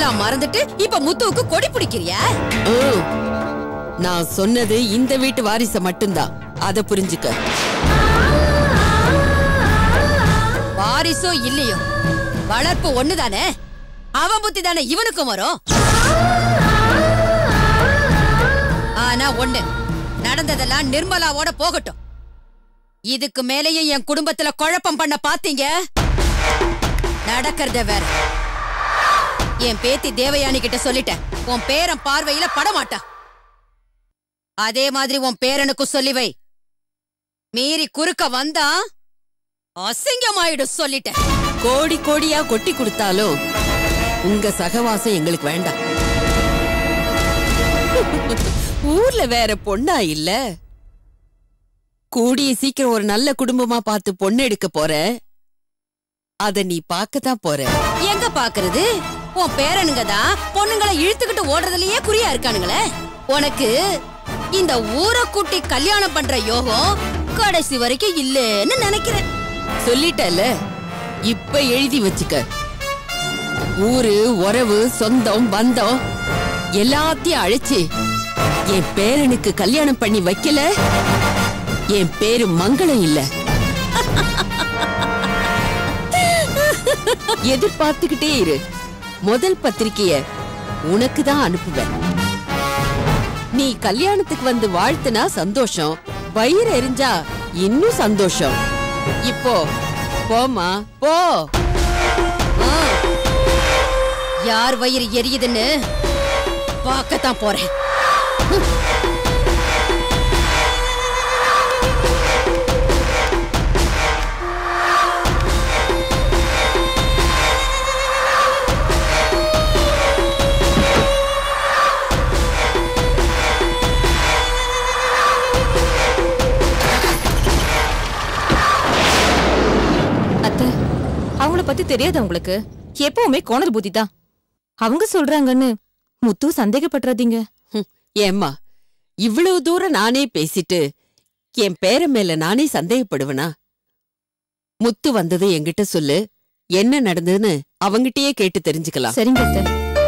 எல்லாம் மறந்துட்டு இப்ப முத்துவுக்கு கொடி பிடிக்கிறியா ம். நான் சொன்னது இந்த வீட்டு வாரிச மட்டும்தான் அத புரிஞ்சுக்க வாரிசோ இல்லையோ வளர்ப்பு ஒண்ணுதானே அவன் புத்தி தானே இவனுக்கும் வரும் ஆனா ஒண்ணு நடந்ததெல்லாம் நிர்மலாவோட போகட்டும் இதுக்கு மேலேயும் என் குடும்பத்துல குழப்பம் பண்ண பாத்தீங்க நடக்கிறத வேற என் பேத்தி தேவயானி கிட்ட சொல்லிட்டேன் உன் பேரன் பார்வையில படமாட்டான் அதே மாதிரி உன் பேரனுக்கும் சொல்லி வை மீறி குறுக்க வந்தா அசிங்கமாயிடும் சொல்லிட்டேன் கோடி கோடியா கொட்டி கொடுத்தாலும் உங்க சகவாசம் எங்களுக்கு வேண்டாம் ஊர்ல வேற பொண்ணா இல்ல கூடிய சீக்கிரம் ஒரு நல்ல குடும்பமா பார்த்து பொண்ணு எடுக்க போற அத நீ பார்க்கத்தான் போற எங்க பாக்குறது உன் பேரனுங்க தான் பொண்ணுங்களை இழுத்துக்கிட்டு ஓடுறதுலயே குறியா இருக்கானுங்களே உனக்கு இந்த ஊரை கூட்டி கல்யாணம் பண்ற யோகம் கடைசி வரைக்கும் இல்லைன்னு நினைக்கிறேன் சொல்லிட்டல இப்ப எழுதி வச்சுக்க ஊரு உறவு சொந்தம் பந்தம் எல்லாத்தையும் அழைச்சு என் பேரனுக்கு கல்யாணம் பண்ணி வைக்கல என் பேரு மங்களம் இல்ல எதிர்பார்த்துக்கிட்டே இரு முதல் பத்திரிக்கைய உனக்கு தான் அனுப்புவேன் நீ கல்யாணத்துக்கு வந்து வாழ்த்துனா சந்தோஷம் வயிறு எரிஞ்சா இன்னும் சந்தோஷம் இப்போ போமா போ ஆ. யார் வயிறு எரியுதுன்னு பார்க்கத்தான் போறேன் அத்தை அவங்கள பத்தி தெரியாது உங்களுக்கு எப்பவுமே கோணல் புத்தி தான் அவங்க சொல்றாங்கன்னு முத்து சந்தேகப்படுறாதீங்க ஹம், ஏம்மா இவ்வளவு தூரம் நானே பேசிட்டு என் பேர மேல நானே சந்தேகப்படுவனா முத்து வந்தது என்கிட்ட சொல்லு என்ன நடந்ததுன்னு அவங்கிட்டயே கேட்டு தெரிஞ்சுக்கலாம் சரிங்க அத்தை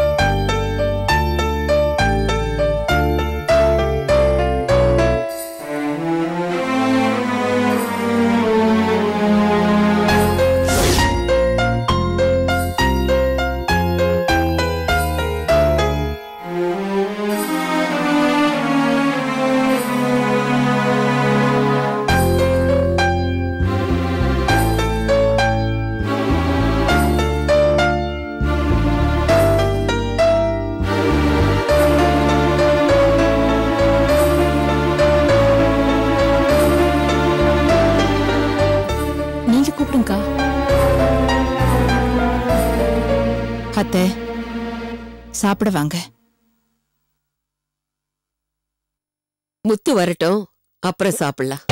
நீங்க கூப்பிடுங்கக்கா அத்தை சாப்பிட வாங்க முத்து வரட்டும் அப்புறம் சாப்பிடலாம்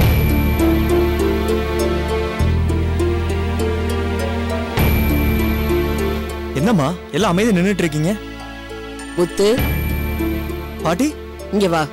என்னம்மா எல்லாம் அமைதி நின்னுட்டு இருக்கீங்க முத்து பாட்டி இங்க வா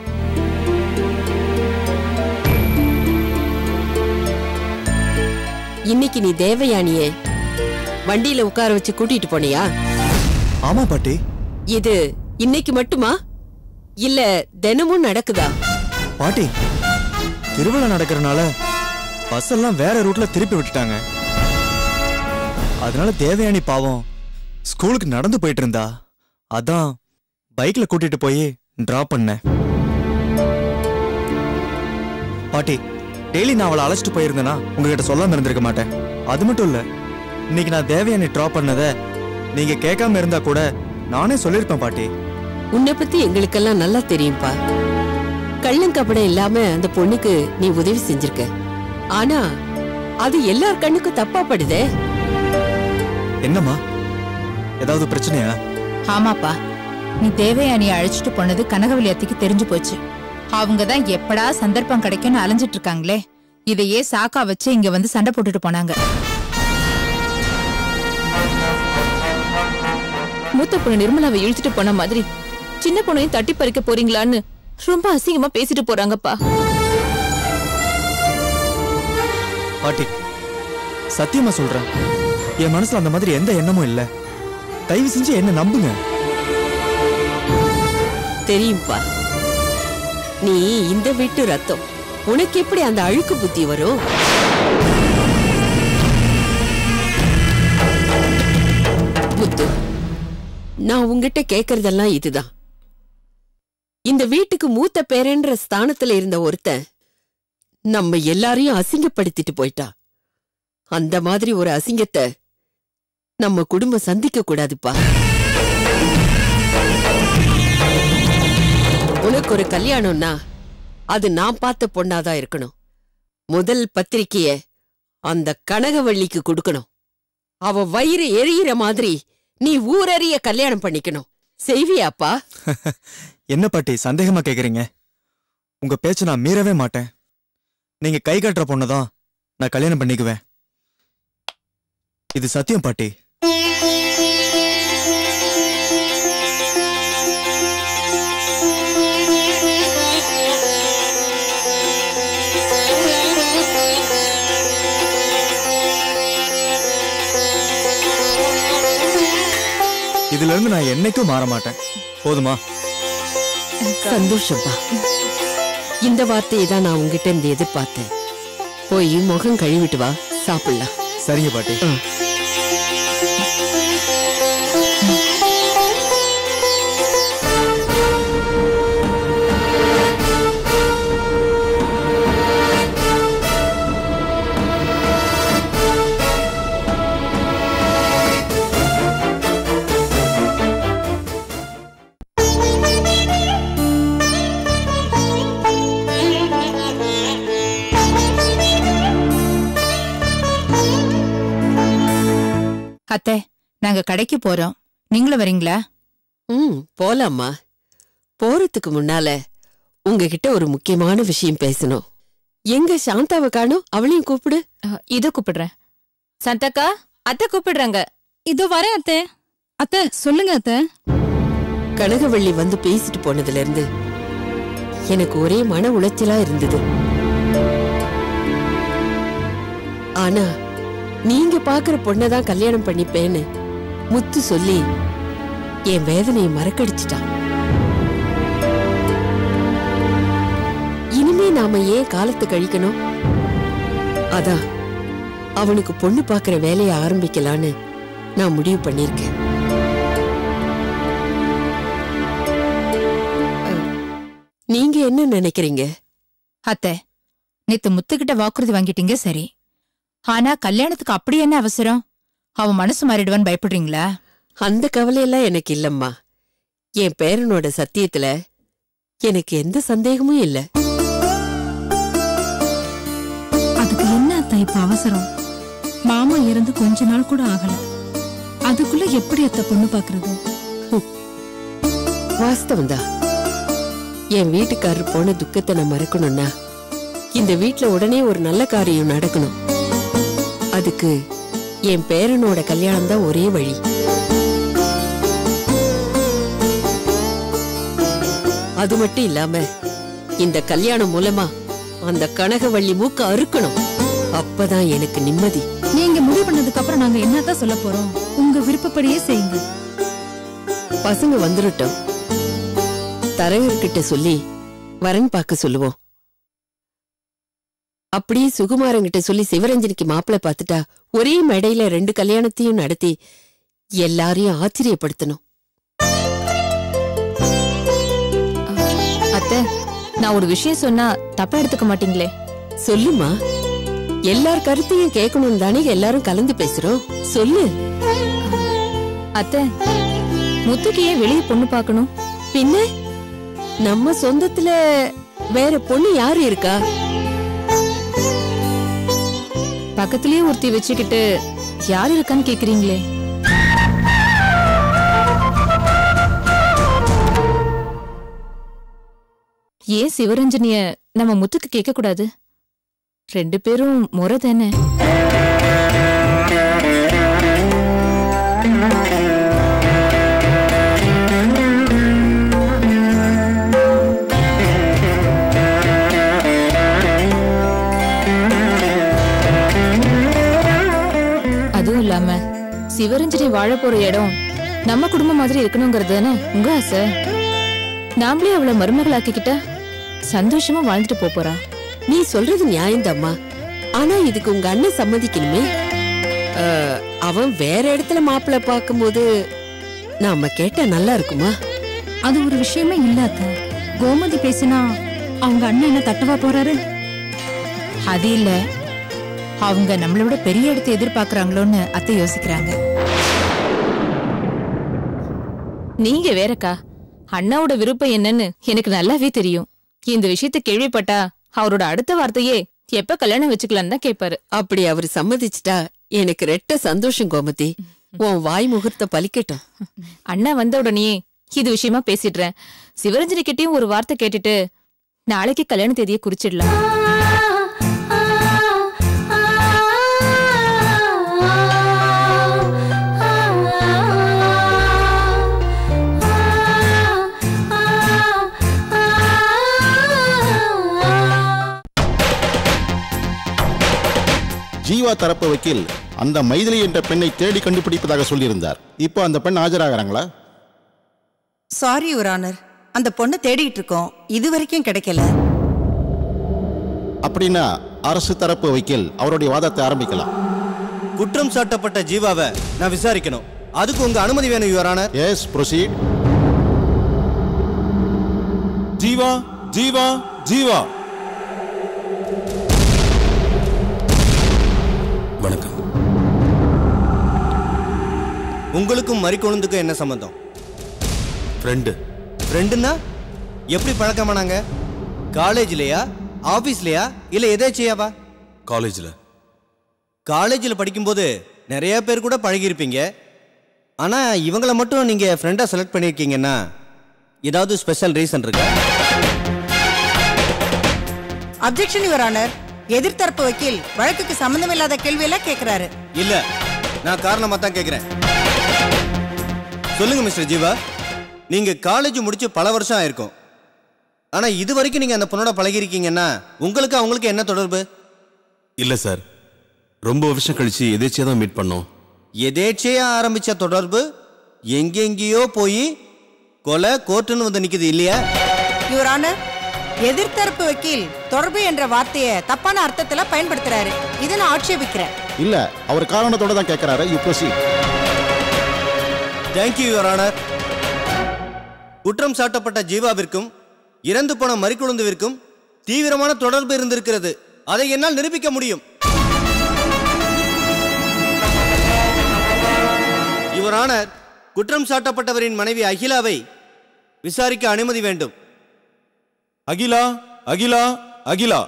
இன்னைக்கு நீ தேவயானிய வண்டியில உட்கார வச்சு கூட்டிட்டு போனியா ஆமா பாட்டி இது இன்னைக்கு மட்டுமா இல்ல தினமும் நடக்குதா பாட்டி திருவிழா நடக்கிறனால பஸ் எல்லாம் வேற ரூட்ல திருப்பி விட்டுட்டாங்க அதனால தேவயானி பாவம் ஸ்கூலுக்கு நடந்து போயிட்டு இருந்தா அதான் பைக்ல கூட்டிட்டு போய் டிராப் பண்ணேன் பாட்டி டெய்லி நான் அவளை அழைச்சிட்டு போயிருந்தேனா உங்ககிட்ட சொல்லாம இருந்திருக்க மாட்டேன் அது மட்டும் இல்ல இன்னைக்கு நான் தேவயானி டிராப் பண்ணதை நீங்க கேட்காம இருந்தா கூட நானே சொல்லியிருப்பேன் பாட்டி உன்னை பத்தி எங்களுக்கெல்லாம் நல்லா தெரியும்பா கள்ளங்கப்படம் இல்லாம அந்த பொண்ணுக்கு நீ உதவி செஞ்சிருக்க ஆனா அது எல்லார் கண்ணுக்கும் தப்பா படுதே என்னம்மா ஏதாவது பிரச்சனையா ஆமாப்பா நீ தேவயானியை அழைச்சிட்டு போனது கனகவலி அத்தைக்கு தெரிஞ்சு போச்சு அவங்க தான் எப்படா சந்தர்ப்பம் கிடைக்கும்னு அலைஞ்சிட்டு இருக்காங்களே இதையே சாக்கா வச்சு இங்க வந்து சண்டை போட்டுட்டு போனாங்க மூத்த பொண்ணு நிர்மலாவை இழுத்துட்டு போன மாதிரி சின்ன பொண்ணையும் தட்டி பறிக்க போறீங்களான்னு ரொம்ப அசிங்கமா பேசிட்டு போறாங்கப்பா பாட்டி சத்தியமா சொல்றேன் என் மனசுல அந்த மாதிரி எந்த எண்ணமும் இல்ல தயவு செஞ்சு என்ன நம்புங்க தெரியும்பா நீ இந்த வீட்டு ரத்தம் உனக்கு எப்படி அந்த அழுக்கு புத்தி வரும் புத்து நான் உங்ககிட்ட கேக்குறதெல்லாம் இதுதான் இந்த வீட்டுக்கு மூத்த பேரன்ற ஸ்தானத்துல இருந்த ஒருத்தன் நம்ம எல்லாரையும் அசிங்கப்படுத்திட்டு போயிட்டா அந்த மாதிரி ஒரு அசிங்கத்தை நம்ம குடும்பம் சந்திக்க கூடாதுப்பா உனக்கு ஒரு கல்யாணம்னா அது நான் பார்த்த பொண்ணாதான் இருக்கணும் முதல் பத்திரிக்கைய அந்த கனகவள்ளிக்கு கொடுக்கணும் அவ வயிறு எரியிற மாதிரி நீ ஊரறிய கல்யாணம் பண்ணிக்கணும் செய்வியாப்பா என்ன பாட்டி சந்தேகமா கேக்குறீங்க உங்க பேச்ச நான் மீறவே மாட்டேன் நீங்க கை காட்டுற பொண்ணதான் நான் கல்யாணம் பண்ணிக்குவேன் இது சத்தியம் பாட்டி இதுல இருந்து நான் என்னைக்கும் மாற மாட்டேன் போதுமா சந்தோஷப்பா இந்த வார்த்தையை தான் நான் உங்ககிட்ட இருந்து எதிர்பார்த்தேன் போய் முகம் கழுவிட்டு வா சாப்பிடலாம் சரிங்க பாட்டி அத்தை நாங்க கடைக்கு போறோம் நீங்களும் வரீங்களா ம் போலாம்மா போறதுக்கு முன்னால உங்ககிட்ட ஒரு முக்கியமான விஷயம் பேசணும் எங்க சாந்தாவை காணோம் அவளையும் கூப்பிடு அஹ், இதோ கூப்பிடுறேன் சந்தக்கா அத்தை கூப்பிடுறாங்க இதோ வரேன் அத்தை அத்தை சொல்லுங்க அத்தை கனகவள்ளி வந்து பேசிட்டு போனதுல இருந்து எனக்கு ஒரே மன உளைச்சலா இருந்தது ஆனா நீங்க பாக்குற பொண்ணதான் கல்யாணம் பண்ணிப்பேன்னு முத்து சொல்லி என் வேதனையை மறக்கடிச்சிட்டான் இனிமே நாம ஏன் காலத்தை கழிக்கணும் அதான் அவனுக்கு பொண்ணு பாக்குற வேலையை ஆரம்பிக்கலான்னு நான் முடிவு பண்ணிருக்கேன் நீங்க என்ன நினைக்கிறீங்க அத்தை நேத்து முத்துக்கிட்ட வாக்குறுதி வாங்கிட்டீங்க சரி ஆனா கல்யாணத்துக்கு அப்படி என்ன அவசரம் அவன் மனசு மாறிடுவான்னு பயப்படுறீங்களா அந்த கவலையெல்லாம் எனக்கு இல்லம்மா என் பேரனோட சத்தியத்துல எனக்கு எந்த சந்தேகமும் இல்ல அதுக்கு என்ன அத்தை இப்ப அவசரம் மாமா இறந்து கொஞ்ச நாள் கூட ஆகல அதுக்குள்ள எப்படி அத்தை பொண்ணு பாக்குறது வாஸ்தவம்தான் என் வீட்டுக்காரர் போன துக்கத்தை நான் மறக்கணும்னா இந்த வீட்ல உடனே ஒரு நல்ல காரியம் நடக்கணும் அதுக்கு என் பேரனோட கல்யாணம் தான் ஒரே வழி அது மட்டும் இல்லாம இந்த கல்யாணம் மூலமா அந்த கனகவள்ளி மூக்க அறுக்கணும் அப்பதான் எனக்கு நிம்மதி நீங்க முடிவு பண்ணதுக்கு அப்புறம் நாங்க என்னத்தான் சொல்ல போறோம் உங்க விருப்பப்படியே செய்யுங்க பசங்க வந்துருட்டோம் தரகர்கிட்ட சொல்லி வரன் பார்க்க சொல்லுவோம் அப்படியே சுகுமாரங்கிட்ட சொல்லி சிவரஞ்சனிக்கு மாப்பிள்ளை பார்த்துட்டா ஒரே மேடையில ரெண்டு கல்யாணத்தையும் நடத்தி எல்லாரையும் ஆச்சரியப்படுத்தணும் அத்தை நான் ஒரு விஷயம் சொன்னா தப்பா எடுத்துக்க மாட்டீங்களே சொல்லுமா எல்லார் கருத்தையும் கேட்கணும் தானே எல்லாரும் கலந்து பேசுறோம் சொல்லு அத்தை முத்துக்கு ஏன் வெளியே பொண்ணு பார்க்கணும் பின்ன நம்ம சொந்தத்துல வேற பொண்ணு யாரு இருக்கா பக்கத்திலேயே ஒருத்தி வச்சுக்கிட்டு யார் இருக்கான்னு கேக்குறீங்களே ஏன் சிவரஞ்சனிய நம்ம முத்துக்கு கேட்க கூடாது ரெண்டு பேரும் முறை தானே அதுவும் இல்லாம சிவரஞ்சனி வாழ போற இடம் நம்ம குடும்பம் மாதிரி இருக்கணுங்கிறது தானே உங்க ஆசை நாமளே அவளை மருமகளாக்கிக்கிட்ட சந்தோஷமா வாழ்ந்துட்டு போப் போறா நீ சொல்றது நியாயம்தாம்மா ஆனா இதுக்கு உங்க அண்ணன் சம்மதிக்கணுமே அஹ், அவன் வேற இடத்துல மாப்பிள்ளை பார்க்கும்போது நாம கேட்டா நல்லா இருக்குமா அது ஒரு விஷயமே இல்ல அத்தை கோமதி பேசினா அவங்க அண்ணன் என்ன தட்டவா போறாரு அது இல்ல அவங்க நம்மளை விட பெரிய இடத்தை எதிர்பார்க்கறாங்களோன்னு அத்தை யோசிக்கிறாங்க நீங்க வேறக்கா அண்ணாவோட விருப்பம் என்னன்னு எனக்கு நல்லாவே தெரியும் இந்த விஷயத்த கேள்விப்பட்டா அவரோட அடுத்த வார்த்தையே எப்ப கல்யாணம் வச்சுக்கலான்னு தான் கேட்பாரு அப்படி அவர் சம்மதிச்சிட்டா எனக்கு ரெட்ட சந்தோஷம் கோமதி உன் வாய் முகூர்த்த பலிக்கட்டும் அண்ணா வந்த உடனே இது விஷயமா பேசிடுறேன் சிவரஞ்சனி கிட்டயும் ஒரு வார்த்தை கேட்டுட்டு நாளைக்கு கல்யாண தேதியை குறிச்சிடலாம் ஜீவா தரப்பு வக்கீல் அந்த மைதிலி என்ற பெண்ணை தேடி கண்டுபிடிப்பதாக சொல்லியிருந்தார் இப்போ அந்த பெண் ஆஜராகிறாங்களா சாரி யுவர் ஆனர் அந்த பொண்ணை தேடிட்டு இருக்கோம் இது வரைக்கும் கிடைக்கல அப்படின்னா அரசு தரப்பு வக்கீல் அவருடைய வாதத்தை ஆரம்பிக்கலாம் குற்றம் சாட்டப்பட்ட ஜீவாவை நான் விசாரிக்கணும் அதுக்கு உங்க அனுமதி வேணும் your honour yes proceed Jeeva Jeeva Jeeva வணக்கம் உங்களுக்கும் மறிக்கொழுந்துக்கும் என்ன சம்பந்தம் ஃப்ரெண்டு ஃப்ரெண்டுன்னா எப்படி பழக்கமானாங்க காலேஜ்லயா ஆபீஸ்லயா இல்ல எதாச்சியாவா காலேஜில் காலேஜில் படிக்கும்போது நிறைய பேர் கூட பழகியிருப்பீங்க ஆனா இவங்கள மட்டும் நீங்க ஃப்ரெண்டா செலக்ட் பண்ணியிருக்கீங்கன்னா ஏதாவது ஸ்பெஷல் ரீசன் இருக்கா அப்ஜெக்ஷன் யுவர் ஆனர் எதிர்த்தரப்பு வக்கீல் வழக்குக்கு சம்பந்தமில்லாத கேள்வியெல்லாம் கேட்கிறாரு இல்ல நான் காரணமா தான் கேக்குறேன் சொல்லுங்க மிஸ்டர் ஜீவா நீங்க காலேஜ் முடிச்சு பல வருஷம் ஆயிருக்கும் ஆனா இது வரைக்கும் நீங்க அந்த பொண்ணோட பழகிருக்கீங்கன்னா உங்களுக்கு அவங்களுக்கு என்ன தொடர்பு இல்லை சார் ரொம்ப வருஷம் கழிச்சு எதேச்சியாக தான் மீட் பண்ணோம் எதேச்சையா ஆரம்பிச்ச தொடர்பு எங்கெங்கேயோ போய் கொலை கோர்ட்டுன்னு வந்து நிக்குது இல்லையா யுவர் ஆனர் எதிர்த்தரப்பு வக்கீல் தொடர்பு என்ற வார்த்தையை தப்பான அர்த்தத்துல பயன்படுத்துறாரு இதை நான் ஆட்சேபிக்கிறேன் இல்ல அவர் காரணத்தோட தான் கேட்கிறாரு you proceed thank you your honour குற்றம் சாட்டப்பட்ட ஜீவாவிற்கும் இறந்து போன மறிக்குழுந்துவிற்கும் தீவிரமான தொடர்பு இருந்திருக்கிறது அதை என்னால் நிரூபிக்க முடியும் யுவர் ஆனர் குற்றம் சாட்டப்பட்டவரின் மனைவி அகிலாவை விசாரிக்க அனுமதி வேண்டும் அகிலா அகிலா அகிலா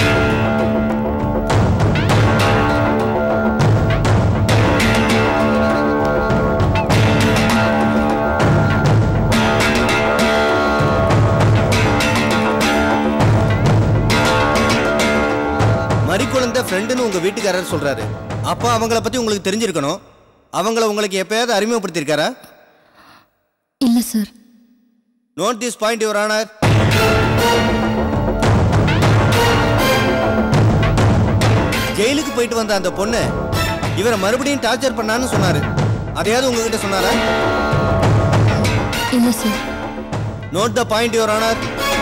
மறிக்குழந்த ஃப்ரெண்டுன்னு உங்க வீட்டுக்காரர் சொல்றாரு அப்போ அவங்கள பத்தி உங்களுக்கு தெரிஞ்சிருக்கணும் அவங்கள உங்களுக்கு எப்பயாவது அறிமுகப்படுத்தியிருக்காரா இல்ல sir note this point your honour ஜெயிலுக்கு போயிட்டு வந்த அந்த பொண்ணு இவரை மறுபடியும் டார்ச்சர் பண்ணான்னு சொன்னாரு அதையாவது உங்ககிட்ட சொன்னாரா இல்ல sir note the point your honour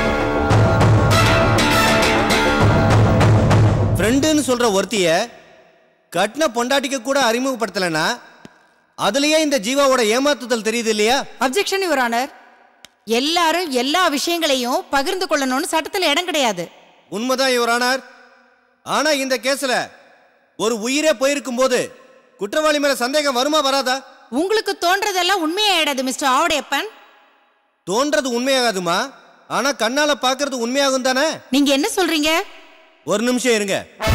ஃப்ரெண்டுன்னு சொல்ற ஒருத்திய கட்டின பொண்டாட்டிக்கு கூட அறிமுகப்படுத்தலைன்னா அதுலயே இந்த ஜீவாவோட ஏமாத்துதல் தெரியுது இல்லையா அப்ஜெக்ஷன் யுவர் ஆனர் எல்லாரும் எல்லா விஷயங்களையும் பகிர்ந்து கொள்ளணும்னு சட்டத்துல இடம் கிடையாது உண்மைதான் யுவர் ஆனர் ஆனா இந்த கேஸ்ல ஒரு உயிரே போயிருக்கும் போது குற்றவாளி மேல சந்தேகம் வருமா வராதா உங்களுக்கு தோன்றதெல்லாம் உண்மையாயிடாது மிஸ்டர் ஆவடையப்பன் தோன்றது உண்மையாகாதுமா ஆனா கண்ணால பாக்குறது உண்மையாகும் தானே நீங்க என்ன சொல்றீங்க ஒரு நிமிஷம் இருங்க